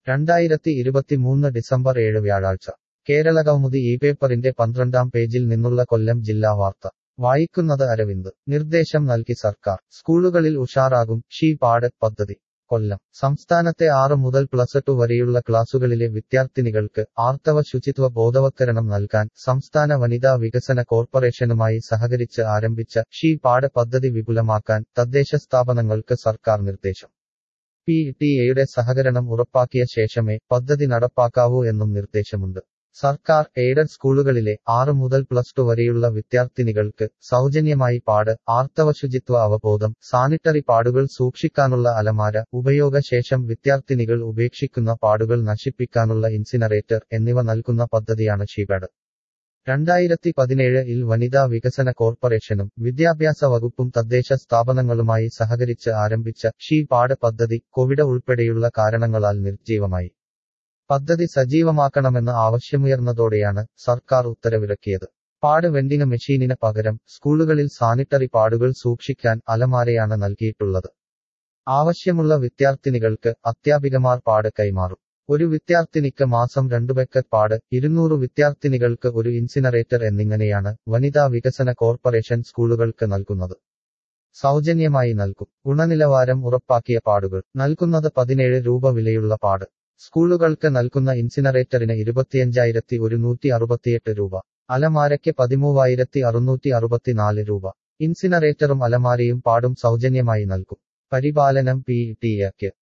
രണ്ടായിരത്തി ഇരുപത്തിമൂന്ന് ഡിസംബർ ഏഴ് വ്യാഴാഴ്ച കേരളകൗമുദി ഈ പേപ്പറിന്റെ പന്ത്രണ്ടാം പേജിൽ നിന്നുള്ള കൊല്ലം ജില്ലാ വാർത്ത വായിക്കുന്നത് അരവിന്ദ് നിർദ്ദേശം നൽകി സർക്കാർ സ്കൂളുകളിൽ ഉഷാറാകും ഷീ പാട് പദ്ധതി കൊല്ലം സംസ്ഥാനത്തെ ആറ് മുതൽ പ്ലസ് ടു വരെയുള്ള ക്ലാസുകളിലെ വിദ്യാർത്ഥിനികൾക്ക് ആർത്തവ ശുചിത്വ ബോധവത്കരണം നൽകാൻ സംസ്ഥാന വനിതാ വികസന കോർപ്പറേഷനുമായി സഹകരിച്ച് ആരംഭിച്ച ഷീ പാട് പദ്ധതി വിപുലമാക്കാൻ തദ്ദേശ സ്ഥാപനങ്ങൾക്ക് സർക്കാർ നിർദ്ദേശം പി ടി എയുടെ സഹകരണം ഉറപ്പാക്കിയ ശേഷമേ പദ്ധതി നടപ്പാക്കാവൂ എന്നും നിർദ്ദേശമുണ്ട് സർക്കാർ എയ്ഡഡ് സ്കൂളുകളിലെ ആറ് മുതൽ പ്ലസ് ടു വരെയുള്ള വിദ്യാർത്ഥിനികൾക്ക് സൗജന്യമായി പാട് ആർത്തവശുചിത്വ അവബോധം സാനിറ്ററി പാടുകൾ സൂക്ഷിക്കാനുള്ള അലമാര ഉപയോഗശേഷം വിദ്യാർത്ഥിനികൾ ഉപേക്ഷിക്കുന്ന പാടുകൾ നശിപ്പിക്കാനുള്ള ഇൻസിനറേറ്റർ എന്നിവ നൽകുന്ന പദ്ധതിയാണ് ഷീപാഡ് രണ്ടായിരത്തി പതിനേഴ് ഇൽ വനിതാ വികസന കോർപ്പറേഷനും വിദ്യാഭ്യാസ വകുപ്പും തദ്ദേശ സ്ഥാപനങ്ങളുമായി സഹകരിച്ച് ആരംഭിച്ച ഷീ പാട് പദ്ധതി കോവിഡ് ഉൾപ്പെടെയുള്ള കാരണങ്ങളാൽ നിർജ്ജീവമായി പദ്ധതി സജീവമാക്കണമെന്ന് ആവശ്യമുയർന്നതോടെയാണ് സർക്കാർ ഉത്തരവിറക്കിയത് പാട് വെൻഡിങ് മെഷീനിന് പകരം സ്കൂളുകളിൽ സാനിറ്ററി പാടുകൾ സൂക്ഷിക്കാൻ അലമാരയാണ് നൽകിയിട്ടുള്ളത് ആവശ്യമുള്ള വിദ്യാർത്ഥിനികൾക്ക് അധ്യാപികമാർ പാട് കൈമാറും ഒരു വിദ്യാർത്ഥിനിക്ക് മാസം രണ്ടു ബക്കറ്റ് പാട് ഇരുന്നൂറ് വിദ്യാർത്ഥിനികൾക്ക് ഒരു ഇൻസിനറേറ്റർ എന്നിങ്ങനെയാണ് വനിതാ വികസന കോർപ്പറേഷൻ സ്കൂളുകൾക്ക് നൽകുന്നത് സൗജന്യമായി നൽകും ഗുണനിലവാരം ഉറപ്പാക്കിയ പാടുകൾ നൽകുന്നത് പതിനേഴ് രൂപ വിലയുള്ള പാട് സ്കൂളുകൾക്ക് നൽകുന്ന ഇൻസിനറേറ്ററിന് ഇരുപത്തിയഞ്ചായിരത്തി ഒരുന്നൂറ്റി അറുപത്തിയെട്ട് രൂപ അലമാരയ്ക്ക് പതിമൂവായിരത്തി അറുന്നൂറ്റി അറുപത്തിനാല് രൂപ ഇൻസിനറേറ്ററും അലമാരയും പാടും സൗജന്യമായി നൽകും പരിപാലനം പി ടിയക്ക്